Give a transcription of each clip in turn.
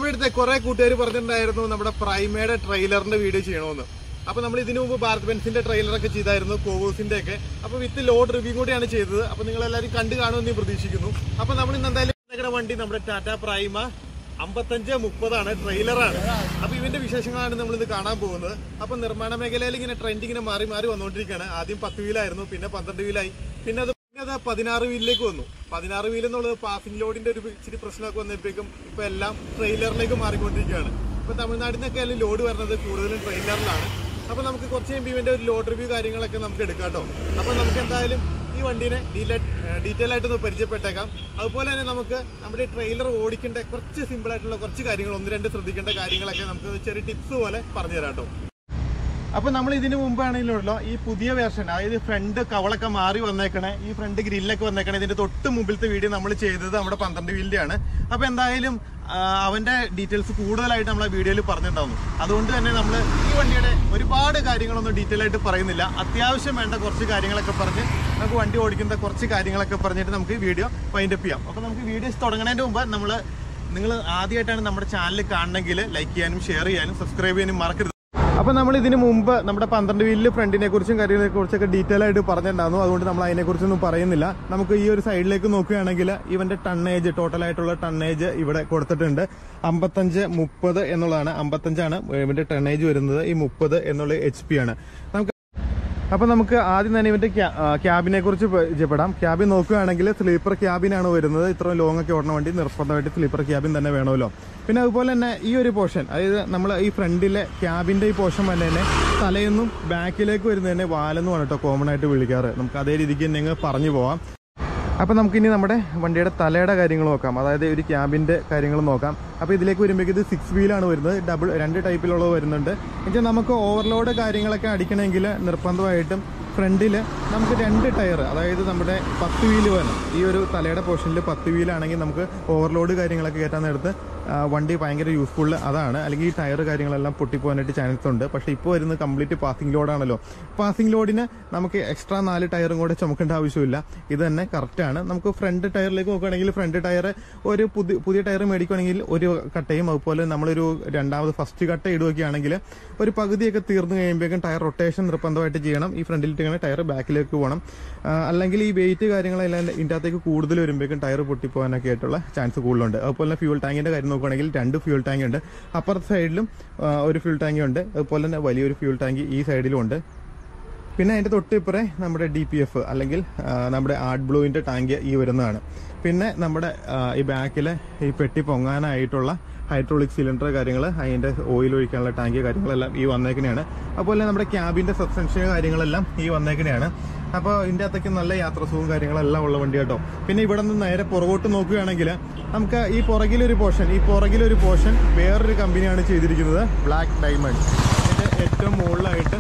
നമ്മുടെ അടുത്ത് കുറെ കൂട്ടുകാർ പറഞ്ഞിട്ടുണ്ടായിരുന്നു നമ്മുടെ പ്രൈമയുടെ ട്രെയിലറിന്റെ വീഡിയോ ചെയ്യണമെന്ന് അപ്പൊ നമ്മൾ ഇതിനു മുമ്പ് ഭാരത് ബെൻസിന്റെ ട്രെയിലറൊക്കെ ചെയ്തായിരുന്നു കോവോസിന്റെ ഒക്കെ അപ്പൊ വിത്ത് ലോഡ് റിവ്യൂ കൂടിയാണ് ചെയ്തത് അപ്പൊ നിങ്ങൾ എല്ലാവരും കണ്ടു കാണുമെന്ന് ഞാൻ പ്രതീക്ഷിക്കുന്നു അപ്പൊ നമ്മൾ ഇന്ന് എന്തായാലും നിങ്ങളുടെ വണ്ടി നമ്മുടെ ടാറ്റ പ്രൈമ അമ്പത്തഞ്ച് മുപ്പതാണ് ട്രെയിലറാണ് അപ്പൊ ഇതിന്റെ വിശേഷങ്ങളാണ് നമ്മൾ ഇന്ന് കാണാൻ പോകുന്നത് അപ്പൊ നിർമ്മാണ മേഖലയിൽ ഇങ്ങനെ ട്രെൻഡ് ഇങ്ങനെ മാറി മാറി വന്നുകൊണ്ടിരിക്കുകയാണ് ആദ്യം പത്ത് വീലായിരുന്നു പിന്നെ പന്ത്രണ്ട് വീലായി പിന്നെ അത് പിന്നെ അത് പതിനാറ് വീലിലേക്ക് വന്നു പതിനാറ് വീൽ എന്നുള്ളത് പാസിംഗ് ലോഡിന്റെ ഒരു ഇച്ചിരി പ്രശ്നമൊക്കെ വന്നപ്പോഴേക്കും ഇപ്പൊ എല്ലാം ട്രെയിലറിലേക്ക് മാറിക്കൊണ്ടിരിക്കുകയാണ് ഇപ്പൊ തമിഴ്നാട്ടിൽ നിന്നൊക്കെ ആയാലും ലോഡ് വരുന്നത് കൂടുതലും ട്രെയിലറിലാണ് അപ്പൊ നമുക്ക് കുറച്ച് കഴിയുമ്പോൾ ഇവന്റെ ഒരു ലോഡ് റിവ്യൂ കാര്യങ്ങളൊക്കെ നമുക്ക് എടുക്കാം കേട്ടോ അപ്പൊ നമുക്ക് എന്തായാലും ഈ വണ്ടീനെ ഡീറ്റെയിൽ ആയിട്ടൊന്ന് പരിചയപ്പെട്ടേക്കാം അതുപോലെ തന്നെ നമുക്ക് നമ്മുടെ ട്രെയിലർ ഓടിക്കേണ്ട കുറച്ച് സിമ്പിൾ ആയിട്ടുള്ള കുറച്ച് കാര്യങ്ങൾ ഒന്ന് രണ്ട് ശ്രദ്ധിക്കേണ്ട കാര്യങ്ങളൊക്കെ നമുക്ക് ചെറിയ ടിപ്സ് പോലെ പറഞ്ഞു തരാം കേട്ടോ അപ്പൊ നമ്മൾ ഇതിനു മുമ്പാണെങ്കിലുണ്ടല്ലോ ഈ പുതിയ വേർഷൻ അതായത് ഫ്രണ്ട് കവളൊക്കെ മാറി വന്നേക്കണേ ഈ ഫ്രണ്ട് ഗ്രില്ലൊക്കെ വന്നേക്കണേ ഇതിന്റെ തൊട്ട് മുമ്പിലത്തെ വീഡിയോ നമ്മൾ ചെയ്തത് നമ്മുടെ പന്ത്രണ്ട് വീലിന്റെ ആണ് അപ്പൊ എന്തായാലും ആ, അവന്റെ ഡീറ്റെയിൽസ് കൂടുതലായിട്ട് നമ്മളെ വീഡിയോയിൽ പറഞ്ഞിട്ടുണ്ടാവുന്നു അതുകൊണ്ട് തന്നെ നമ്മൾ ഈ വണ്ടിയുടെ ഒരുപാട് കാര്യങ്ങളൊന്നും ഡീറ്റെയിൽ ആയിട്ട് പറയുന്നില്ല അത്യാവശ്യം വേണ്ട കുറച്ച് കാര്യങ്ങളൊക്കെ പറഞ്ഞ് നമുക്ക് വണ്ടി ഓടിക്കുന്ന കുറച്ച് കാര്യങ്ങളൊക്കെ പറഞ്ഞിട്ട് നമുക്ക് വീഡിയോ വൈൻഡപ്പ് ചെയ്യാം അപ്പൊ നമുക്ക് വീഡിയോസ് തുടങ്ങുന്നതിന് മുമ്പ് നമ്മൾ നിങ്ങൾ ആദ്യമായിട്ടാണ് നമ്മുടെ ചാനൽ കാണണമെങ്കിൽ ലൈക്ക് ചെയ്യാനും ഷെയർ ചെയ്യാനും സബ്സ്ക്രൈബ് ചെയ്യാനും മറക്കരുത് അപ്പൊ നമ്മൾ ഇതിനു മുമ്പ് നമ്മുടെ പന്ത്രണ്ട് വീലില് ഫ്രണ്ടിനെ കുറിച്ചും കാര്യങ്ങളെ കുറിച്ചൊക്കെ ഡീറ്റെയിൽ ആയിട്ട് പറഞ്ഞിട്ടുണ്ടായിരുന്നു അതുകൊണ്ട് നമ്മൾ അതിനെ കുറിച്ചൊന്നും പറയുന്നില്ല നമുക്ക് ഈ ഒരു സൈഡിലേക്ക് നോക്കുകയാണെങ്കിൽ ഇവന്റെ ടണ്ണേജ് ടോട്ടൽ ആയിട്ടുള്ള ടണ്ണേജ് ഇവിടെ കൊടുത്തിട്ടുണ്ട് അമ്പത്തഞ്ച് മുപ്പത് എന്നുള്ളതാണ് അമ്പത്തഞ്ചാണ് ഇവന്റെ ടണ്ണേജ് വരുന്നത് ഈ മുപ്പത് എന്നുള്ള എച്ച് പി ആണ് നമുക്ക് അപ്പൊ നമുക്ക് ആദ്യം തന്നെ ഇവന്റെ ക്യാ- ആ, ക്യാബിനെ കുറിച്ച് പരിചയപ്പെടാം ക്യാബിൻ നോക്കുകയാണെങ്കിൽ സ്ലീപ്പർ ക്യാബിനാണ് വരുന്നത് ഇത്രയും ലോങ് ഒക്കെ ഓടണ വണ്ടി നിർബന്ധമായിട്ട് സ്ലീപ്പർ ക്യാബിൻ തന്നെ വേണമല്ലോ പിന്നെ അതുപോലെ തന്നെ ഈ ഒരു പോർഷൻ അതായത് നമ്മൾ ഈ ഫ്രണ്ടിലെ ക്യാബിന്റെ ഈ പോർഷൻ തന്നെ തന്നെ തലയെന്നും ബാക്കിലേക്ക് വരുന്നതന്നെ വാലെന്നുമാണ് കേട്ടോ കോമൺ ആയിട്ട് വിളിക്കാറ് നമുക്ക് അതേ രീതിക്ക് തന്നെ അങ്ങ് പറഞ്ഞു പോവാം അപ്പോൾ നമുക്കിനി നമ്മുടെ വണ്ടിയുടെ തലയുടെ കാര്യങ്ങൾ നോക്കാം അതായത് ഒരു ക്യാബിൻ്റെ കാര്യങ്ങൾ നോക്കാം അപ്പോൾ ഇതിലേക്ക് വരുമ്പോഴേക്ക് ഇത് സിക്സ് വീലാണ് വരുന്നത് ഡബിൾ രണ്ട് ടൈപ്പിലുള്ളത് വരുന്നുണ്ട് എന്നുവെച്ചാൽ നമുക്ക് ഓവർലോഡ് കാര്യങ്ങളൊക്കെ അടിക്കണമെങ്കിൽ നിർബന്ധമായിട്ടും ഫ്രണ്ടിൽ നമുക്ക് രണ്ട് ടയർ അതായത് നമ്മുടെ പത്ത് വീല് വേണം ഈ ഒരു തലയുടെ പോർഷനിൽ പത്ത് വീലാണെങ്കിൽ നമുക്ക് ഓവർലോഡ് കാര്യങ്ങളൊക്കെ കയറ്റാൻ നേരത്ത് ആ, വണ്ടി ഭയങ്കര യൂസ്ഫുൾ അതാണ് അല്ലെങ്കിൽ ഈ ടയർ കാര്യങ്ങളെല്ലാം പൊട്ടിപ്പോകാനായിട്ട് ചാൻസ് ഉണ്ട് പക്ഷേ ഇപ്പോൾ വരുന്നത് കംപ്ലീറ്റ് പാസിംഗ് ലോഡാണല്ലോ പാസിംഗ് ലോഡിന് നമുക്ക് എക്സ്ട്രാ നാല് ടയറും കൂടെ ചുമക്കേണ്ട ആവശ്യമില്ല ഇത് തന്നെ കറക്റ്റാണ് നമുക്ക് ഫ്രണ്ട് ടയറിലേക്ക് നോക്കുകയാണെങ്കിൽ ഫ്രണ്ട് ടയർ ഒരു പുതിയ പുതിയ ടയർ മേടിക്കുകയാണെങ്കിൽ ഒരു കട്ടയും അതുപോലെ നമ്മളൊരു രണ്ടാമത് ഫസ്റ്റ് കട്ട ഇടുകയാണെങ്കിൽ ഒരു പകുതിയൊക്കെ തീർന്നു കഴിയുമ്പോഴേക്കും ടയർ റൊട്ടേഷൻ നിർബന്ധമായിട്ട് ചെയ്യണം ഈ ഫ്രണ്ടിലിട്ടിങ്ങനെ ടയർ ബാക്കിലേക്ക് പോകണം ആ, അല്ലെങ്കിൽ ഈ വെയിറ്റ് കാര്യങ്ങളെല്ലാം ഇതിൻ്റെ അകത്തേക്ക് കൂടുതൽ വരുമ്പോഴേക്കും ടയർ പൊട്ടിപ്പോകാനൊക്കെ ആയിട്ടുള്ള ചാൻസ് കൂടുതലുണ്ട് അതുപോലെ തന്നെ ഫ്യൂൾ ടാങ്കിന്റെ കാര്യം നോക്കുകയാണെങ്കിൽ രണ്ട് ഫ്യൂൾ ടാങ്ക് ഉണ്ട് അപ്പുറത്തെ സൈഡിലും ആ, ഒരു ഫ്യൂൾ ടാങ്ക് ഉണ്ട് അതുപോലെ തന്നെ വലിയൊരു ഫ്യൂൾ ടാങ്ക് ഈ സൈഡിലും ഉണ്ട് പിന്നെ അതിന്റെ തൊട്ട് ഇപ്പുറേ നമ്മുടെ ഡി പി എഫ് അല്ലെങ്കിൽ ആ, നമ്മുടെ ആർട്ട് ബ്ലൂവിന്റെ ടാങ്ക് ഈ വരുന്നതാണ് പിന്നെ നമ്മുടെ ആ, ഈ ബാക്കിലെ ഈ പെട്ടി പൊങ്ങാനായിട്ടുള്ള ഹൈഡ്രോളിക് സിലിണ്ടർ കാര്യങ്ങൾ അതിന്റെ ഓയിൽ ഒഴിക്കാനുള്ള ടാങ്ക് കാര്യങ്ങളെല്ലാം ഈ വന്നേക്കണെയാണ് അതുപോലെ നമ്മുടെ ക്യാബിന്റെ സസ്പെൻഷൻ കാര്യങ്ങളെല്ലാം ഈ വന്നേക്കണെയാണ് അപ്പോൾ ഇതിൻ്റെ അകത്തേക്ക് നല്ല യാത്രസുഖവും കാര്യങ്ങളെല്ലാം ഉള്ള വണ്ടി കേട്ടോ പിന്നെ ഇവിടെ നിന്ന് നേരെ പുറകോട്ട് നോക്കുകയാണെങ്കിൽ നമുക്ക് ഈ പുറകിലൊരു പോർഷൻ ഈ പുറകിലൊരു പോർഷൻ വേറൊരു കമ്പനിയാണ് ചെയ്തിരിക്കുന്നത് ബ്ലാക്ക് ഡയമണ്ട് ഇതിന്റെ ഏറ്റവും മുകളിലായിട്ട്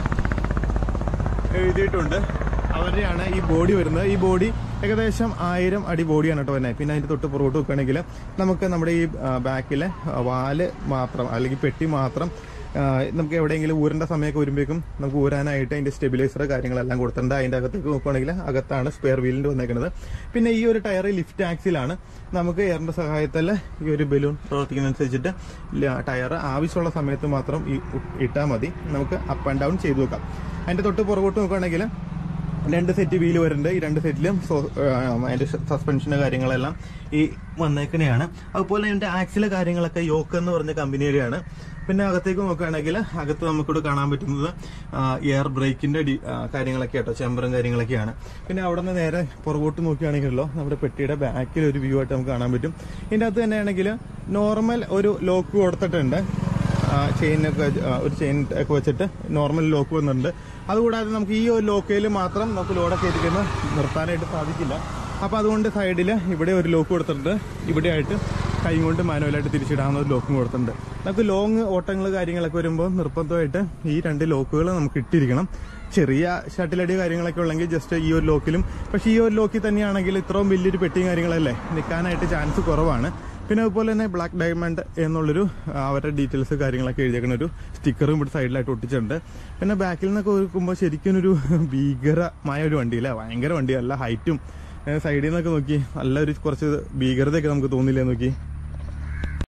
എഴുതിയിട്ടുണ്ട് അവരുടെയാണ് ഈ ബോഡി വരുന്നത് ഈ ബോഡി ഏകദേശം ആയിരം അടി ബോഡിയാണ് കേട്ടോ തന്നെ പിന്നെ അതിന്റെ തൊട്ട് പുറകോട്ട് വെക്കുകയാണെങ്കിൽ നമുക്ക് നമ്മുടെ ഈ ആ, ബാക്കിലെ ആ, വാല് മാത്രം അല്ലെങ്കിൽ പെട്ടി മാത്രം ആ, നമുക്ക് എവിടെയെങ്കിലും ഊരേണ്ട സമയമൊക്കെ വരുമ്പോഴേക്കും നമുക്ക് ഊരാനായിട്ട് അതിന്റെ സ്റ്റെബിലൈസർ കാര്യങ്ങളെല്ലാം കൊടുത്തിട്ടുണ്ട് അതിന്റെ അകത്തേക്ക് നോക്കുകയാണെങ്കിൽ അകത്താണ് സ്പെയർ വീലിന്റെ വന്നേക്കുന്നത് പിന്നെ ഈ ഒരു ടയർ ലിഫ്റ്റ് ആക്സിലാണ് നമുക്ക് എയറിന്റെ സഹായത്തിൽ ഈ ഒരു ബലൂൺ പ്രവർത്തിക്കുന്നതനുസരിച്ചിട്ട് ടയർ ആവശ്യമുള്ള സമയത്ത് മാത്രം ഈ ഇട്ടാൽ മതി നമുക്ക് അപ്പ് ആൻഡ് ഡൗൺ ചെയ്തു വെക്കാം അതിന്റെ തൊട്ട് പുറകോട്ട് നോക്കുകയാണെങ്കിൽ രണ്ട് സെറ്റ് വീല് വരുന്നുണ്ട് ഈ രണ്ട് സെറ്റിലും സോ- ആ, അതിന്റെ സസ്പെൻഷന് കാര്യങ്ങളെല്ലാം ഈ വന്നേക്കണെയാണ് അതുപോലെ ഇതിന്റെ ആക്സിലെ കാര്യങ്ങളൊക്കെ യോക്ക് എന്ന് പറഞ്ഞ കമ്പനിയുടെയാണ് പിന്നെ അകത്തേക്ക് നോക്കുകയാണെങ്കിൽ അകത്ത് നമുക്കിവിടെ കാണാൻ പറ്റുന്നത് എയർ ബ്രേക്കിന്റെ ഡി- ആ, കാര്യങ്ങളൊക്കെ കേട്ടോ ചെമ്പറും കാര്യങ്ങളൊക്കെയാണ് പിന്നെ അവിടെ നിന്ന് നേരെ പുറകോട്ട് നോക്കുകയാണെങ്കിലോ നമ്മുടെ പെട്ടിയുടെ ബാക്കിൽ ഒരു വ്യൂ ആയിട്ട് നമുക്ക് കാണാൻ പറ്റും ഇതിന്റെ അകത്ത് തന്നെയാണെങ്കിൽ നോർമൽ ഒരു ലോക്ക് കൊടുത്തിട്ടുണ്ട് ചെയിനൊക്കെ ഒരു ചെയിൻ ഒക്കെ വെച്ചിട്ട് നോർമൽ ലോക്ക് വന്നിട്ടുണ്ട് അതുകൂടാതെ നമുക്ക് ഈ ഒരു ലോക്കയിൽ മാത്രം നമുക്ക് ലോഡൊക്കെ എത്തിക്കുന്ന നിർത്താനായിട്ട് സാധിക്കില്ല അപ്പോൾ അതുകൊണ്ട് സൈഡിൽ ഇവിടെ ഒരു ലോക്ക് കൊടുത്തിട്ടുണ്ട് ഇവിടെ ആയിട്ട് കൈ കൊണ്ട് മാനുവലായിട്ട് തിരിച്ചിടാവുന്ന ഒരു ലോക്കും കൊടുത്തിട്ടുണ്ട് നമുക്ക് ലോങ് ഓട്ടങ്ങൾ കാര്യങ്ങളൊക്കെ വരുമ്പോൾ നിർബന്ധമായിട്ട് ഈ രണ്ട് ലോക്കുകൾ നമുക്ക് ഇട്ടിരിക്കണം ചെറിയ ഷട്ടിലടി കാര്യങ്ങളൊക്കെ ഉള്ളെങ്കിൽ ജസ്റ്റ് ഈ ഒരു ലോക്കിലും പക്ഷേ ഈ ഒരു ലോക്കിൽ തന്നെയാണെങ്കിൽ ഇത്രയും വലിയൊരു പെട്ടിയും കാര്യങ്ങളല്ലേ നിൽക്കാനായിട്ട് ചാൻസ് കുറവാണ് പിന്നെ അതുപോലെ തന്നെ ബ്ലാക്ക് ഡയമണ്ട് എന്നുള്ളൊരു ആ, അവരുടെ ഡീറ്റെയിൽസ് കാര്യങ്ങളൊക്കെ എഴുതിയേക്കുന്ന ഒരു സ്റ്റിക്കറും ഇവിടെ സൈഡിലായിട്ട് ഒട്ടിച്ചിട്ടുണ്ട് പിന്നെ ബാക്കിൽ നിന്നൊക്കെ നോക്കുമ്പോൾ ശരിക്കും ഒരു ഭീകരമായ ഒരു വണ്ടിയില്ല ഭയങ്കര വണ്ടി നല്ല ഹൈറ്റും സൈഡിൽ നിന്നൊക്കെ നോക്കി നല്ലൊരു കുറച്ച് ഭീകരതയൊക്കെ നമുക്ക് തോന്നില്ലേ നോക്കി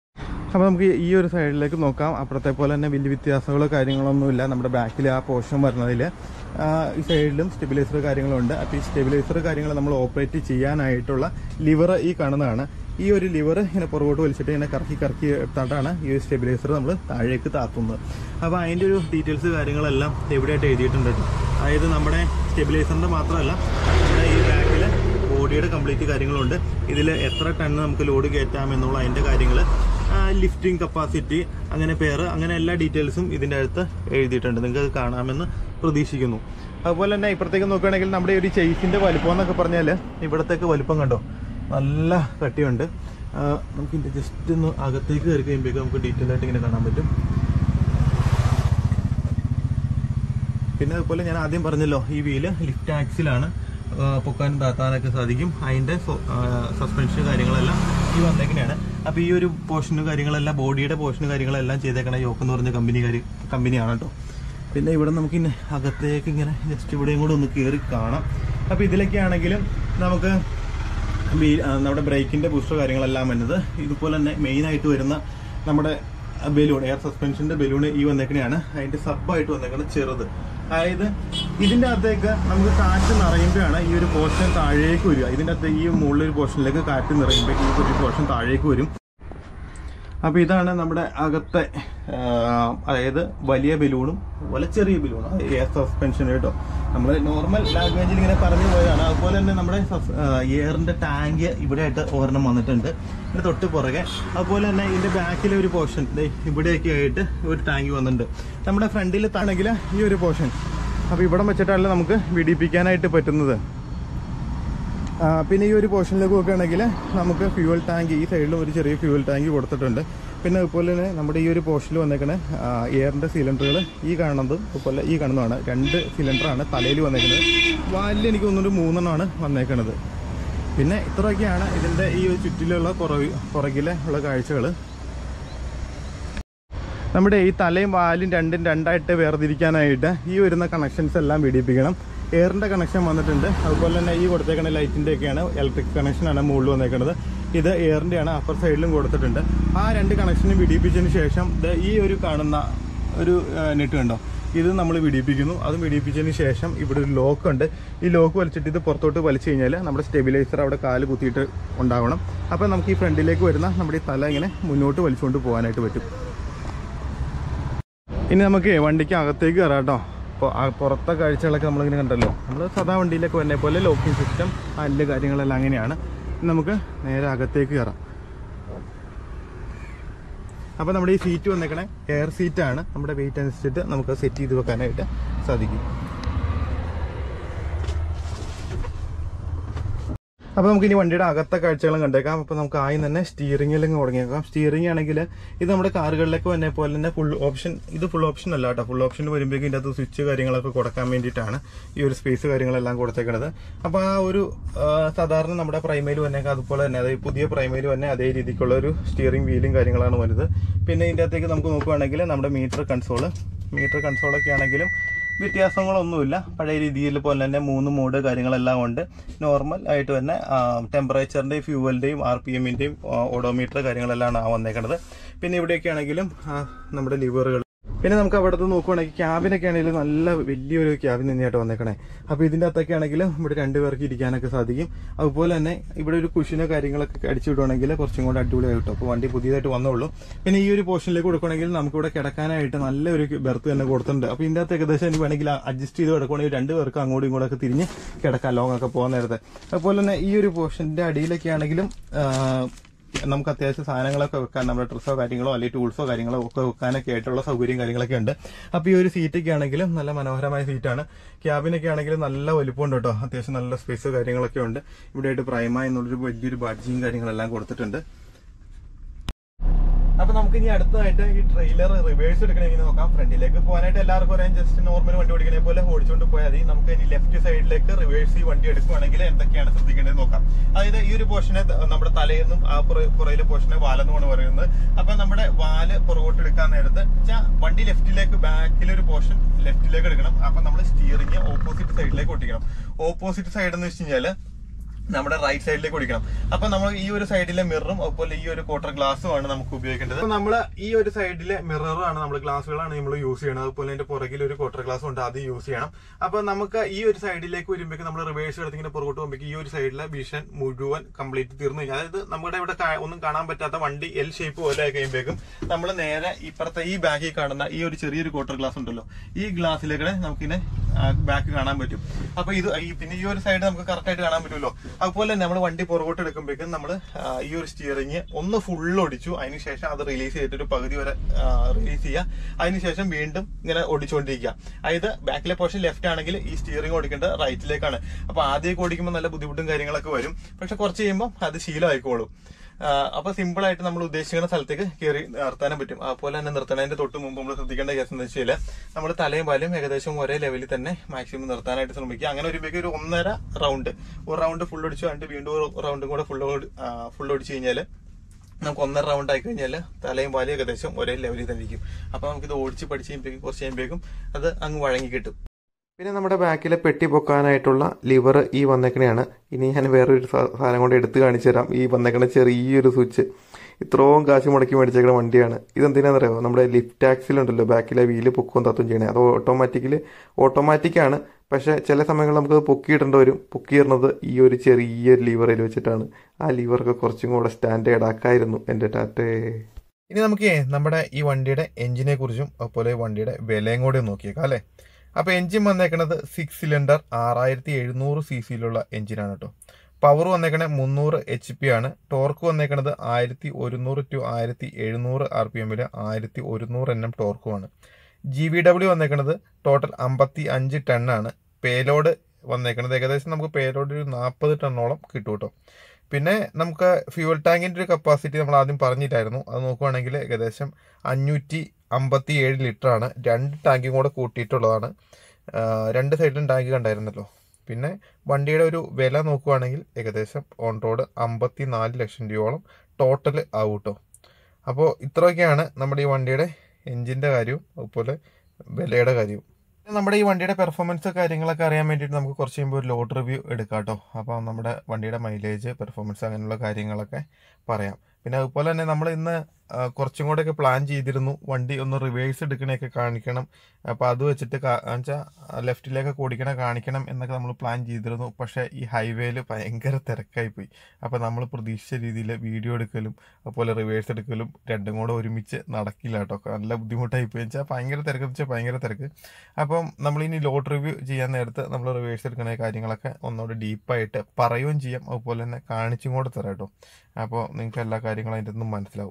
അപ്പോൾ നമുക്ക് ഈ ഒരു സൈഡിലേക്ക് നോക്കാം അപ്പുറത്തെ പോലെ തന്നെ വലിയ വ്യത്യാസങ്ങളോ കാര്യങ്ങളൊന്നുമില്ല നമ്മുടെ ബാക്കിൽ ആ പോർഷൻ വരുന്നതിൽ ഈ സൈഡിലും സ്റ്റെബിലൈസർ കാര്യങ്ങളുണ്ട് അപ്പോൾ ഈ സ്റ്റെബിലൈസർ കാര്യങ്ങൾ നമ്മൾ ഓപ്പറേറ്റ് ചെയ്യാനായിട്ടുള്ള ലിവർ ഈ കാണുന്നതാണ് ഈ ഒരു ലിവർ ഇങ്ങനെ പുറകോട്ട് വലിച്ചിട്ട് ഇങ്ങനെ കറക്കി കറക്കി എടുത്തിട്ടാണ് ഈ ഒരു സ്റ്റെബിലൈസർ നമ്മൾ താഴേക്ക് താത്തുന്നത് അപ്പോൾ അതിൻ്റെ ഒരു ഡീറ്റെയിൽസ് കാര്യങ്ങളെല്ലാം എവിടെയായിട്ട് എഴുതിയിട്ടുണ്ട് കേട്ടോ അതായത് നമ്മുടെ സ്റ്റെബിലൈസറിൻ്റെ മാത്രമല്ല നമ്മുടെ ഈ ബാക്കിൽ ബോഡിയുടെ കംപ്ലീറ്റ് കാര്യങ്ങളുണ്ട് ഇതിൽ എത്ര ടൺ നമുക്ക് ലോഡ് കയറ്റാം എന്നുള്ള അതിൻ്റെ കാര്യങ്ങൾ ലിഫ്റ്റിംഗ് കപ്പാസിറ്റി അങ്ങനെ പേര് അങ്ങനെ എല്ലാ ഡീറ്റെയിൽസും ഇതിൻ്റെ അകത്ത് എഴുതിയിട്ടുണ്ട് നിങ്ങൾക്ക് കാണാമെന്ന് പ്രതീക്ഷിക്കുന്നു അതുപോലെ തന്നെ ഇപ്പുറത്തേക്ക് നോക്കുകയാണെങ്കിൽ നമ്മുടെ ഈ ഒരു ചെയ്സിൻ്റെ വലുപ്പം എന്നൊക്കെ പറഞ്ഞാൽ ഇവിടത്തേക്ക് വലുപ്പം കണ്ടോ നല്ല കട്ടിയുണ്ട് ആ, നമുക്ക് ഇതിൻ്റെ ജസ്റ്റ് ഒന്ന് അകത്തേക്ക് കയറി കഴിയുമ്പോഴേക്കും നമുക്ക് ഡീറ്റെയിൽ ആയിട്ട് ഇങ്ങനെ കാണാൻ പറ്റും പിന്നെ അതുപോലെ ഞാൻ ആദ്യം പറഞ്ഞല്ലോ ഈ വീല് ലിഫ്റ്റ് ആക്സിലാണ് ആ, പൊക്കാനും താത്താനൊക്കെ സാധിക്കും അതിൻ്റെ സസ്പെൻഷൻ കാര്യങ്ങളെല്ലാം ഈ വന്നേക്കണെയാണ് അപ്പോൾ ഈ ഒരു പോർഷനും കാര്യങ്ങളെല്ലാം ബോഡിയുടെ പോർഷനും കാര്യങ്ങളെല്ലാം ചെയ്തേക്കണ യോക്ക് എന്ന് പറഞ്ഞ കമ്പനി കാര്യം കമ്പനിയാണ് കേട്ടോ പിന്നെ ഇവിടെ നമുക്ക് ഇങ്ങനെ അകത്തേക്ക് ഇങ്ങനെ ജസ്റ്റ് ഇവിടെയും കൂടെ ഒന്ന് കയറി കാണാം അപ്പോൾ ഇതിലൊക്കെ ആണെങ്കിലും നമുക്ക് വീ- ആ, നമ്മുടെ ബ്രേക്കിന്റെ ബൂസ്റ്റർ കാര്യങ്ങളെല്ലാം വരുന്നത് ഇതുപോലെ തന്നെ മെയിൻ ആയിട്ട് വരുന്ന നമ്മുടെ ബലൂൺ എയർ സസ്പെൻഷന്റെ ബലൂൺ ഈ വന്നേക്കണെയാണ് അതിന്റെ സബായിട്ട് വന്നേക്കുന്നത് ചെറുത് അതായത് ഇതിന്റെ അകത്തേക്ക് നമുക്ക് കാറ്റ് നിറയുമ്പോഴാണ് ഈ ഒരു പോർഷൻ താഴേക്ക് വരിക ഇതിന്റെ അകത്ത് ഈ മുകളിൽ ഒരു പോർഷനിലേക്ക് കാറ്റ് നിറയുമ്പോൾ ഈ ഒരു പോർഷൻ താഴേക്ക് വരും അപ്പോൾ ഇതാണ് നമ്മുടെ അകത്തെ ആ, അതായത് വലിയ ബലൂണും അതുപോലെ ചെറിയ ബലൂണും എയർ സസ്പെൻഷൻ കേട്ടോ നമ്മൾ നോർമൽ ലാംഗ്വേജിൽ ഇങ്ങനെ പറഞ്ഞു പോയതാണ് അതുപോലെ തന്നെ നമ്മുടെ എയറിന്റെ ടാങ്ക് ഇവിടെ ആയിട്ട് ഒരെണ്ണം വന്നിട്ടുണ്ട് ഇതിന്റെ തൊട്ട് പുറകെ അതുപോലെ തന്നെ ഇതിന്റെ ബാക്കിലെ ഒരു പോർഷൻ ഇവിടെയൊക്കെ ആയിട്ട് ഒരു ടാങ്ക് വന്നിട്ടുണ്ട് നമ്മുടെ ഫ്രണ്ടിൽ താണെങ്കിൽ ഈ ഒരു പോർഷൻ അപ്പോൾ ഇവിടെ വെച്ചിട്ടാണല്ലോ നമുക്ക് വിടിപ്പിക്കാനായിട്ട് പറ്റുന്നത് ആ, പിന്നെ ഈ ഒരു പോർഷനിലേക്ക് നോക്കുകയാണെങ്കിൽ നമുക്ക് ഫ്യൂവൽ ടാങ്ക് ഈ സൈഡിലും ഒരു ചെറിയ ഫ്യൂവൽ ടാങ്ക് കൊടുത്തിട്ടുണ്ട് പിന്നെ അതുപോലെ തന്നെ നമ്മുടെ ഈ ഒരു പോർഷനിൽ വന്നേക്കണ എയറിൻ്റെ സിലിണ്ടറുകൾ ഈ കാണുന്നത് അതുപോലെ ഈ കാണുന്നതാണ് രണ്ട് സിലിണ്ടറാണ് തലയിൽ വന്നേക്കുന്നത് വാലിൽ എനിക്ക് തോന്നുന്നു ഒരു മൂന്നെണ്ണമാണ് വന്നേക്കണത് പിന്നെ ഇത്രയൊക്കെയാണ് ഇതിൻ്റെ ഈ ഒരു ചുറ്റിലുള്ള പുറകി പുറകിലെ ഉള്ള കാഴ്ചകൾ നമ്മുടെ ഈ തലയും വാലും രണ്ടും രണ്ടായിട്ട് വേർതിരിക്കാനായിട്ട് ഈ വരുന്ന കണക്ഷൻസ് എല്ലാം പിടിപ്പിക്കണം എയറിന്റെ കണക്ഷൻ വന്നിട്ടുണ്ട് അതുപോലെ തന്നെ ഈ കൊടുത്തേക്കുന്ന ലൈറ്റിന്റെ ഒക്കെയാണ് ഇലക്ട്രിക് കണക്ഷനാണ് മുകളിൽ വന്നേക്കുന്നത് ഇത് എയറിന്റെ ആണ് അപ്പർ സൈഡിലും കൊടുത്തിട്ടുണ്ട് ആ രണ്ട് കണക്ഷനും പിടിപ്പിച്ചതിന് ശേഷം ദേ ഈ ഒരു കാണുന്ന ഒരു നെറ്റ് കണ്ടോ ഇത് നമ്മൾ പിടിപ്പിക്കുന്നു അത് പിടിപ്പിച്ചതിന് ശേഷം ഇവിടെ ഒരു ലോക്ക് ഉണ്ട് ഈ ലോക്ക് വലിച്ചിട്ട് ഇത് പുറത്തോട്ട് വലിച്ചു കഴിഞ്ഞാൽ നമ്മുടെ സ്റ്റെബിലൈസർ അവിടെ കാല് കുത്തിയിട്ട് ഉണ്ടാവണം അപ്പോൾ നമുക്ക് ഈ ഫ്രണ്ടിലേക്ക് വരുന്ന നമ്മുടെ ഈ തല ഇങ്ങനെ മുന്നോട്ട് വലിച്ചുകൊണ്ട് പോകാനായിട്ട് പറ്റും ഇനി നമുക്ക് വണ്ടിക്ക് അകത്തേക്ക് കയറാം കേട്ടോ അപ്പോൾ ആ പുറത്തെ കാഴ്ചകളൊക്കെ നമ്മളിങ്ങനെ കണ്ടല്ലോ നമ്മൾ സാധാ വണ്ടിയിലൊക്കെ വരുന്ന പോലെ ലോക്കിംഗ് സിസ്റ്റം അല്ല് കാര്യങ്ങളെല്ലാം അങ്ങനെയാണ് ഇനി നമുക്ക് നേരെ അകത്തേക്ക് കയറാം അപ്പോൾ നമ്മുടെ ഈ സീറ്റ് വന്നേക്കണേ എയർ സീറ്റാണ് നമ്മുടെ വെയിറ്റ് അനുസരിച്ചിട്ട് നമുക്ക് സെറ്റ് ചെയ്ത് വെക്കാനായിട്ട് സാധിക്കും അപ്പോൾ നമുക്ക് ഇനി വണ്ടിയുടെ അകത്തെ കാഴ്ചകളും കണ്ടേക്കാം അപ്പോൾ നമുക്ക് ആദ്യം തന്നെ സ്റ്റിയറിംഗിലും തുടങ്ങിയേക്കാം സ്റ്റിയറിംഗ് ആണെങ്കിൽ ഇത് നമ്മുടെ കാറുകളിലേക്ക് വന്നെ പോലെ തന്നെ ഫുൾ ഓപ്ഷൻ ഇത് ഫുൾ ഓപ്ഷൻ അല്ല കേട്ടോ ഫുൾ ഓപ്ഷൻ വരുമ്പോഴേക്കും ഇതിൻ്റെ അകത്ത് സ്വിച്ച് കാര്യങ്ങളൊക്കെ കൊടുക്കാൻ വേണ്ടിയിട്ടാണ് ഈ ഒരു സ്പേസ് കാര്യങ്ങളെല്ലാം കൊടുത്തേക്കുന്നത് അപ്പോൾ ആ ഒരു ആ, സാധാരണ നമ്മുടെ പ്രൈമയിൽ വന്നേക്കാം അതുപോലെ തന്നെ അതായത് പുതിയ പ്രൈമയിൽ തന്നെ അതേ രീതിക്കുള്ള ഒരു സ്റ്റിയറിംഗ് വീലും കാര്യങ്ങളാണ് വരുന്നത് പിന്നെ ഇതിൻ്റെ അകത്തേക്ക് നമുക്ക് നോക്കുവാണെങ്കിൽ നമ്മുടെ മീറ്റർ കൺസോള് മീറ്റർ കൺസോളൊക്കെ ആണെങ്കിലും വ്യത്യാസങ്ങളൊന്നുമില്ല പഴയ രീതിയിൽ പോലെ തന്നെ മൂന്ന് മോഡ് കാര്യങ്ങളെല്ലാം ഉണ്ട് നോർമൽ ആയിട്ട് തന്നെ ടെമ്പറേച്ചറിന്റെയും ഫ്യൂവലിന്റെയും ആർ പി എമ്മിന്റെയും ഓഡോമീറ്റർ കാര്യങ്ങളെല്ലാം ആണ് വന്നേക്കുന്നത് പിന്നെ ഇവിടെയൊക്കെ ആണെങ്കിലും ആ, നമ്മുടെ ലിവറുകൾ പിന്നെ നമുക്ക് അവിടുത്തെ നോക്കുവാണെങ്കിൽ ക്യാബിനൊക്കെ ആണെങ്കിലും നല്ല വലിയൊരു ക്യാബിൻ തന്നെയായിട്ട് വന്നേക്കണേ അപ്പോൾ ഇതിൻ്റെ അകത്തൊക്കെ ആണെങ്കിലും ഇവിടെ രണ്ടുപേർക്ക് ഇരിക്കാനൊക്കെ സാധിക്കും അതുപോലെ തന്നെ ഇവിടെ ഒരു കുഷിനോ കാര്യങ്ങളൊക്കെ അടിച്ചു വിടുവാണെങ്കിൽ കുറച്ചും കൂടെ അടിപൊളിയായി കിട്ടും അപ്പോൾ വണ്ടി പുതിയതായിട്ട് വന്നുള്ളൂ പിന്നെ ഈ ഒരു പോർഷനിലേക്ക് കൊടുക്കുകയാണെങ്കിൽ നമുക്കിവിടെ കിടക്കാനായിട്ട് നല്ലൊരു ബെർത്ത് തന്നെ കൊടുത്തിട്ടുണ്ട് അപ്പോൾ ഇതിൻ്റെ അകത്ത് ഏകദേശം എനിക്ക് വേണമെങ്കിൽ അഡ്ജസ്റ്റ് ചെയ്ത് കിടക്കുകയാണെങ്കിൽ രണ്ട് പേർക്ക് അങ്ങോട്ടും ഇങ്ങോട്ടൊക്കെ തിരിഞ്ഞ് കിടക്കാം ലോങ് ഒക്കെ പോകാൻ നേരത്തെ അതുപോലെ തന്നെ ഈ ഒരു പോർഷന്റെ അടിയിലൊക്കെ ആണെങ്കിലും ആ, നമുക്ക് അത്യാവശ്യം സാധനങ്ങളൊക്കെ വെക്കാൻ നമ്മുടെ ഡ്രസ്സോ കാര്യങ്ങളോ അല്ലെങ്കിൽ ടൂൾസോ കാര്യങ്ങളോ ഒക്കെ വെക്കാനൊക്കെ ആയിട്ടുള്ള സൗകര്യം കാര്യങ്ങളൊക്കെ ഉണ്ട് അപ്പോൾ ഈ ഒരു സീറ്റൊക്കെ ആണെങ്കിലും നല്ല മനോഹരമായ സീറ്റാണ് ക്യാബിനൊക്കെ ആണെങ്കിലും നല്ല വലുപ്പമുണ്ട് കേട്ടോ അത്യാവശ്യം നല്ല സ്പേസ് കാര്യങ്ങളൊക്കെ ഉണ്ട് ഇവിടെ ആയിട്ട് പ്രൈമ എന്നുള്ളൊരു വലിയൊരു ബഡ്ജിയും കാര്യങ്ങളെല്ലാം കൊടുത്തിട്ടുണ്ട് അപ്പൊ നമുക്ക് ഇനി അടുത്തതായിട്ട് ഈ ട്രെയിലർ റിവേഴ്സ് എടുക്കണമെങ്കിൽ നോക്കാം ഫ്രണ്ടിലേക്ക് പോകാനായിട്ട് എല്ലാവർക്കും അറിയാം ജസ്റ്റ് നോർമൽ വണ്ടി ഓടിക്കണേ പോലെ ഓടിച്ചുകൊണ്ട് പോയാൽ മതി നമുക്ക് ഇനി ലെഫ്റ്റ് സൈഡിലേക്ക് റിവേഴ്സ് ഈ വണ്ടി എടുക്കുവാണെങ്കിൽ എന്തൊക്കെയാണ് ശ്രദ്ധിക്കേണ്ടത് നോക്കാം അതായത് ഈ ഒരു പോർഷനെ നമ്മുടെ തലയെന്നും ആ പുറ- പുറയിലെ പോർഷനെ വാലെന്നുമാണ് പറയുന്നത് അപ്പൊ നമ്മുടെ വാല് പുറകോട്ട് എടുക്കാൻ നേരത്ത് വെച്ചാൽ വണ്ടി ലെഫ്റ്റിലേക്ക് ബാക്കിലെ ഒരു പോർഷൻ ലെഫ്റ്റിലേക്ക് എടുക്കണം അപ്പൊ നമ്മൾ സ്റ്റിയറിംഗ് ഓപ്പോസിറ്റ് സൈഡിലേക്ക് ഒട്ടിക്കണം ഓപ്പോസിറ്റ് സൈഡ് എന്ന് വെച്ച് കഴിഞ്ഞാല് നമ്മുടെ റൈറ്റ് സൈഡിലേക്ക് ഓടിക്കണം അപ്പൊ നമ്മൾ ഈ ഒരു സൈഡിലെ മിററും അതുപോലെ ഈ ഒരു ക്വാർട്ടർ ഗ്ലാസ്സും ആണ് നമുക്ക് ഉപയോഗിക്കേണ്ടത് അപ്പൊ നമ്മൾ ഈ ഒരു സൈഡിലെ മിററാണ് നമ്മൾ ഗ്ലാസ്സുകളാണ് നമ്മൾ യൂസ് ചെയ്യണത് അതുപോലെ അതിന്റെ പുറകിൽ ഒരു ക്വാർട്ടർ ഗ്ലാസ് ഉണ്ട് അത് യൂസ് ചെയ്യണം അപ്പൊ നമുക്ക് ഈ ഒരു സൈഡിലേക്ക് വരുമ്പോഴേക്കും നമ്മൾ റിവേഴ്സ് എടുത്ത് ഇങ്ങനെ പുറകോട്ട് പോകുമ്പോഴേക്കും ഈ ഒരു സൈഡിലെ വിഷൻ മുഴുവൻ കംപ്ലീറ്റ് തീർന്നു കഴിഞ്ഞാൽ അതായത് നമ്മുടെ ഇവിടെ കാ- ഒന്നും കാണാൻ പറ്റാത്ത വണ്ടി എൽ ഷേപ്പ് പോലെ ആയി കഴിയുമ്പോഴേക്കും നമ്മൾ നേരെ ഇപ്പുറത്തെ ഈ ബാക്കിൽ കാണുന്ന ഈ ഒരു ചെറിയൊരു ക്വാർട്ടർ ഗ്ലാസ് ഉണ്ടല്ലോ ഈ ഗ്ലാസ്സിലേക്ക് നമുക്കിനെ ബാക്ക് കാണാൻ പറ്റും അപ്പൊ ഇത് ഈ- പിന്നെ ഈ ഒരു സൈഡ് നമുക്ക് കറക്റ്റ് ആയിട്ട് കാണാൻ പറ്റുമല്ലോ അതുപോലെ തന്നെ നമ്മൾ വണ്ടി പുറകോട്ട് എടുക്കുമ്പോഴേക്കും നമ്മൾ ഈ ഒരു സ്റ്റിയറിംഗ് ഒന്ന് ഫുൾ ഒടിച്ചു അതിനുശേഷം അത് റിലീസ് ചെയ്തിട്ട് ഒരു പകുതി വരെ റിലീസ് ചെയ്യുക അതിനുശേഷം വീണ്ടും ഇങ്ങനെ ഓടിച്ചുകൊണ്ടിരിക്കുക അതായത് ബാക്കിലെ പോർഷൻ ലെഫ്റ്റ് ആണെങ്കിൽ ഈ സ്റ്റിയറിംഗ് ഓടിക്കേണ്ടത് റൈറ്റിലേക്കാണ് അപ്പൊ ആദ്യമൊക്കെ ഓടിക്കുമ്പോൾ നല്ല ബുദ്ധിമുട്ടും കാര്യങ്ങളൊക്കെ വരും പക്ഷെ കുറച്ച് കഴിയുമ്പോൾ അത് ശീലമായിക്കോളും ആ, അപ്പൊ സിമ്പിൾ ആയിട്ട് നമ്മൾ ഉദ്ദേശിക്കുന്ന സ്ഥലത്തേക്ക് കയറി നിർത്താനും പറ്റും അതുപോലെ തന്നെ നിർത്തണതിന്റെ തൊട്ട് മുമ്പ് നമ്മൾ ശ്രദ്ധിക്കേണ്ട കേസ് എന്ന് വെച്ചാൽ നമ്മൾ തലയും പാലും ഏകദേശം ഒരേ ലെവലിൽ തന്നെ മാക്സിമം നിർത്താനായിട്ട് ശ്രമിക്കുക അങ്ങനെ ഒരു ഒരു ഒന്നര റൗണ്ട് ഒരു റൗണ്ട് ഫുൾ അടിച്ചു കഴിഞ്ഞിട്ട് വീണ്ടും ഒരു റൗണ്ടും കൂടെ ഫുൾ ഫുൾ അടിച്ചു കഴിഞ്ഞാൽ നമുക്ക് ഒന്നര റൗണ്ട് ആയി കഴിഞ്ഞാൽ തലയും പാലും ഏകദേശം ഒരേ ലെവലിൽ തന്നെ ഇരിക്കും അപ്പൊ നമുക്കിത് ഓടിച്ച് പഠിച്ച് കഴിയുമ്പോഴേക്കും കുറച്ച് കഴിയുമ്പോഴേക്കും അത് അങ്ങ് വഴങ്ങി കിട്ടും പിന്നെ നമ്മുടെ ബാക്കിലെ പെട്ടി പൊക്കാനായിട്ടുള്ള ലിവർ ഈ വന്നേക്കണെയാണ് ഇനി ഞാൻ വേറൊരു സാ- സാധനം കൊണ്ട് എടുത്ത് കാണിച്ചു തരാം ഈ വന്നേക്കണ ചെറിയൊരു സ്വിച്ച് ഇത്രയും കാശ് മുടക്കി മേടിച്ചേക്കണ വണ്ടിയാണ് ഇതെന്തിനാണെന്നറിയോ നമ്മുടെ ലിഫ്റ്റ് ടാക്സിലുണ്ടല്ലോ ബാക്കിലെ വീല് പൊക്കവും തത്തും ചെയ്യണേ അത് ഓട്ടോമാറ്റിക്കലി ഓട്ടോമാറ്റിക്കാണ് പക്ഷെ ചില സമയങ്ങളിൽ നമുക്ക് പൊക്കിയിടേണ്ടി വരും പൊക്കിയിടുന്നത് ഈ ഒരു ചെറിയൊരു ലിവറിൽ വെച്ചിട്ടാണ് ആ ലിവറൊക്കെ കുറച്ചും കൂടെ സ്റ്റാൻഡേർഡ് ആക്കായിരുന്നു എൻ്റെ ടാറ്റേ ഇനി നമുക്ക് നമ്മുടെ ഈ വണ്ടിയുടെ എഞ്ചിനെ കുറിച്ചും അതുപോലെ വണ്ടിയുടെ വിലയും കൂടി നോക്കിയേക്കാം അല്ലെ അപ്പൊ എഞ്ചിൻ വന്നേക്കണത് സിക്സ് സിലിണ്ടർ ആറായിരത്തി എഴുന്നൂറ് സി സിയിലുള്ള എഞ്ചിനാണ് കേട്ടോ പവർ വന്നേക്കണേ മുന്നൂറ് എച്ച് പി ആണ് ടോർക്ക് വന്നേക്കണത് ആയിരത്തി ഒരുന്നൂറ് ടു ആയിരത്തി എഴുന്നൂറ് ആർ പി എമ്മിൽ ആയിരത്തി ഒരുന്നൂറ് എൻ എം ടോർക്കുമാണ് ജി വി ഡബ്ല്യു വന്നേക്കണത് ടോട്ടൽ അമ്പത്തി അഞ്ച് ടണ്ണാണ് പേലോഡ് വന്നേക്കണത് ഏകദേശം നമുക്ക് പേലോഡ് ഒരു നാൽപ്പത് ടണ്ണോളം കിട്ടും കേട്ടോ പിന്നെ നമുക്ക് ഫ്യൂവൽ ടാങ്കിന്റെ ഒരു കപ്പാസിറ്റി നമ്മൾ ആദ്യം പറഞ്ഞിട്ടായിരുന്നു അത് നോക്കുവാണെങ്കിൽ ഏകദേശം അഞ്ഞൂറ്റി അമ്പത്തി ഏഴ് ലിറ്റർ ആണ് രണ്ട് ടാങ്കും കൂടെ കൂട്ടിയിട്ടുള്ളതാണ് ആ, രണ്ട് സൈഡിലും ടാങ്ക് കണ്ടായിരുന്നല്ലോ പിന്നെ വണ്ടിയുടെ ഒരു വില നോക്കുവാണെങ്കിൽ ഏകദേശം ഓൺ റോഡ് അമ്പത്തി നാല് ലക്ഷം രൂപയോളം ടോട്ടൽ ആവും കേട്ടോ അപ്പോൾ ഇത്രയൊക്കെയാണ് നമ്മുടെ ഈ വണ്ടിയുടെ എഞ്ചിൻ്റെ കാര്യവും അതുപോലെ വിലയുടെ കാര്യവും നമ്മുടെ ഈ വണ്ടിയുടെ പെർഫോമൻസ് കാര്യങ്ങളൊക്കെ അറിയാൻ വേണ്ടിയിട്ട് നമുക്ക് കുറച്ച് കഴിയുമ്പോൾ ഒരു ലോഡ് റിവ്യൂ എടുക്കാം കേട്ടോ അപ്പോൾ നമ്മുടെ വണ്ടിയുടെ മൈലേജ് പെർഫോമൻസ് അങ്ങനെയുള്ള കാര്യങ്ങളൊക്കെ പറയാം പിന്നെ അതുപോലെ തന്നെ നമ്മൾ ഇന്ന് ആ, കുറച്ചും കൂടെയൊക്കെ പ്ലാൻ ചെയ്തിരുന്നു വണ്ടി ഒന്ന് റിവേഴ്സ് എടുക്കണയൊക്കെ കാണിക്കണം അപ്പോൾ അത് വെച്ചിട്ട് വെച്ചാൽ ലെഫ്റ്റിലേക്ക് ഓടിക്കണ കാണിക്കണം എന്നൊക്കെ നമ്മൾ പ്ലാൻ ചെയ്തിരുന്നു പക്ഷേ ഈ ഹൈവേയിൽ ഭയങ്കര തിരക്കായി പോയി അപ്പോൾ നമ്മൾ പ്രതീക്ഷിച്ച രീതിയിൽ വീഡിയോ എടുക്കലും അതുപോലെ റിവേഴ്സ് എടുക്കലും രണ്ടും കൂടെ ഒരുമിച്ച് നടക്കില്ല കേട്ടോ നല്ല ബുദ്ധിമുട്ടായി പോയി വെച്ചാൽ ഭയങ്കര തിരക്ക് വെച്ചാൽ ഭയങ്കര തിരക്ക് അപ്പം നമ്മളിനി ലോഡ് റിവ്യൂ ചെയ്യാൻ നേരത്ത് നമ്മൾ റിവേഴ്സ് എടുക്കുന്ന കാര്യങ്ങളൊക്കെ ഒന്നുകൂടെ ഡീപ്പായിട്ട് പറയുകയും ചെയ്യാം അതുപോലെ തന്നെ കാണിച്ചും കൂടെ തരാം കേട്ടോ അപ്പോൾ നിങ്ങൾക്ക് എല്ലാ കാര്യങ്ങളും അതിൻ്റെ ഒന്നും മനസ്സിലാവും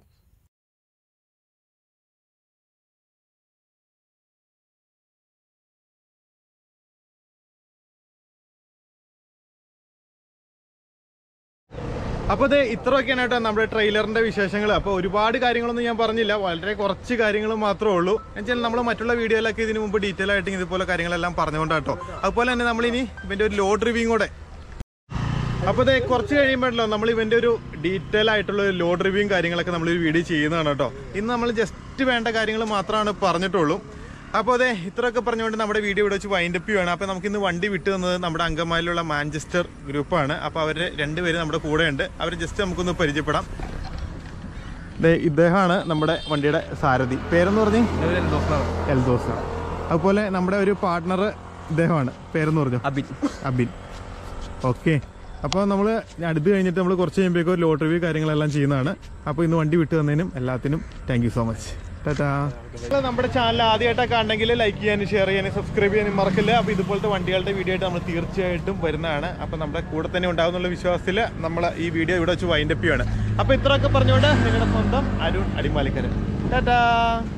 അപ്പോൾ ഇത് ഇത്രയൊക്കെയാണ് കേട്ടോ നമ്മുടെ ട്രെയിലറിന്റെ വിശേഷങ്ങൾ അപ്പോൾ ഒരുപാട് കാര്യങ്ങളൊന്നും ഞാൻ പറഞ്ഞില്ല വളരെ കുറച്ച് കാര്യങ്ങൾ മാത്രമേ ഉള്ളൂ എന്നുവെച്ചാൽ നമ്മൾ മറ്റുള്ള വീഡിയോയിലൊക്കെ ഇതിന് മുമ്പ് ഡീറ്റെയിൽ ആയിട്ട് ഇതുപോലെ കാര്യങ്ങളെല്ലാം പറഞ്ഞുകൊണ്ടാട്ടോ അതുപോലെ തന്നെ നമ്മളിനി ഇവന്റെ ഒരു ലോഡ് റിവ്യൂ കൂടെ അപ്പോൾ ഇത് കുറച്ച് കഴിയുമ്പോഴല്ലോ നമ്മൾ ഇവന്റെ ഒരു ഡീറ്റെയിൽ ആയിട്ടുള്ള ഒരു ലോഡ് റിവ്യൂയും കാര്യങ്ങളൊക്കെ നമ്മൾ ഒരു വീഡിയോ ചെയ്യുന്നതാണ് കേട്ടോ ഇന്ന് നമ്മൾ ജസ്റ്റ് വേണ്ട കാര്യങ്ങൾ മാത്രമാണ് പറഞ്ഞിട്ടുള്ളൂ അപ്പോൾ അതെ ഇത്രയൊക്കെ പറഞ്ഞുകൊണ്ട് നമ്മുടെ വീഡിയോ ഇവിടെ വെച്ച് വൈൻഡ് അപ്പ് ചെയ്യുകയാണ് അപ്പോൾ നമുക്ക് ഇന്ന് വണ്ടി വിട്ടു തന്നത് നമ്മുടെ അങ്കമാലിലുള്ള മാഞ്ചസ്റ്റർ ഗ്രൂപ്പാണ് അപ്പോൾ അവർ രണ്ടുപേരും നമ്മുടെ കൂടെ ഉണ്ട് അവർ ജസ്റ്റ് നമുക്കൊന്ന് പരിചയപ്പെടാം ദേ ഇദ്ദേഹമാണ് നമ്മുടെ വണ്ടിയുടെ സാരഥി പേരെന്ന് പറഞ്ഞ് എൽദോസ് അതുപോലെ നമ്മുടെ ഒരു പാർട്ട്ണർ ഇദ്ദേഹമാണ് പേരെന്ന് പറഞ്ഞു അബിൻ അബിൻ ഓക്കെ അപ്പോൾ നമ്മൾ അടുത്ത് കഴിഞ്ഞിട്ട് നമ്മൾ കുറച്ച് കഴിയുമ്പോഴേക്കും ഒരു ലോട്ടറി റിവ്യൂ കാര്യങ്ങളെല്ലാം ചെയ്യുന്നതാണ് അപ്പോൾ ഇന്ന് വണ്ടി വിട്ടു തന്നതിനും എല്ലാത്തിനും താങ്ക് യു സോ മച്ച് ടാറ്റാ നമ്മുടെ ചാനൽ ആദ്യമായിട്ടൊക്കെ ഉണ്ടെങ്കിൽ ലൈക്ക് ചെയ്യാനും ഷെയർ ചെയ്യാനും സബ്സ്ക്രൈബ് ചെയ്യാനും മറക്കില്ല അപ്പോൾ ഇതുപോലത്തെ വണ്ടികളുടെ വീഡിയോ ആയിട്ട് നമ്മൾ തീർച്ചയായിട്ടും വരുന്നതാണ് അപ്പോൾ നമ്മുടെ കൂടെ തന്നെ ഉണ്ടാകുന്നുള്ള വിശ്വാസത്തിൽ നമ്മൾ ഈ വീഡിയോ ഇവിടെ വെച്ച് വൈൻഡപ്പ് ചെയ്യാണ് അപ്പോൾ ഇത്രയൊക്കെ പറഞ്ഞുകൊണ്ട് നിങ്ങളുടെ സ്വന്തം അരുൺ അടിമാലിക്കരൻ ടാറ്റാ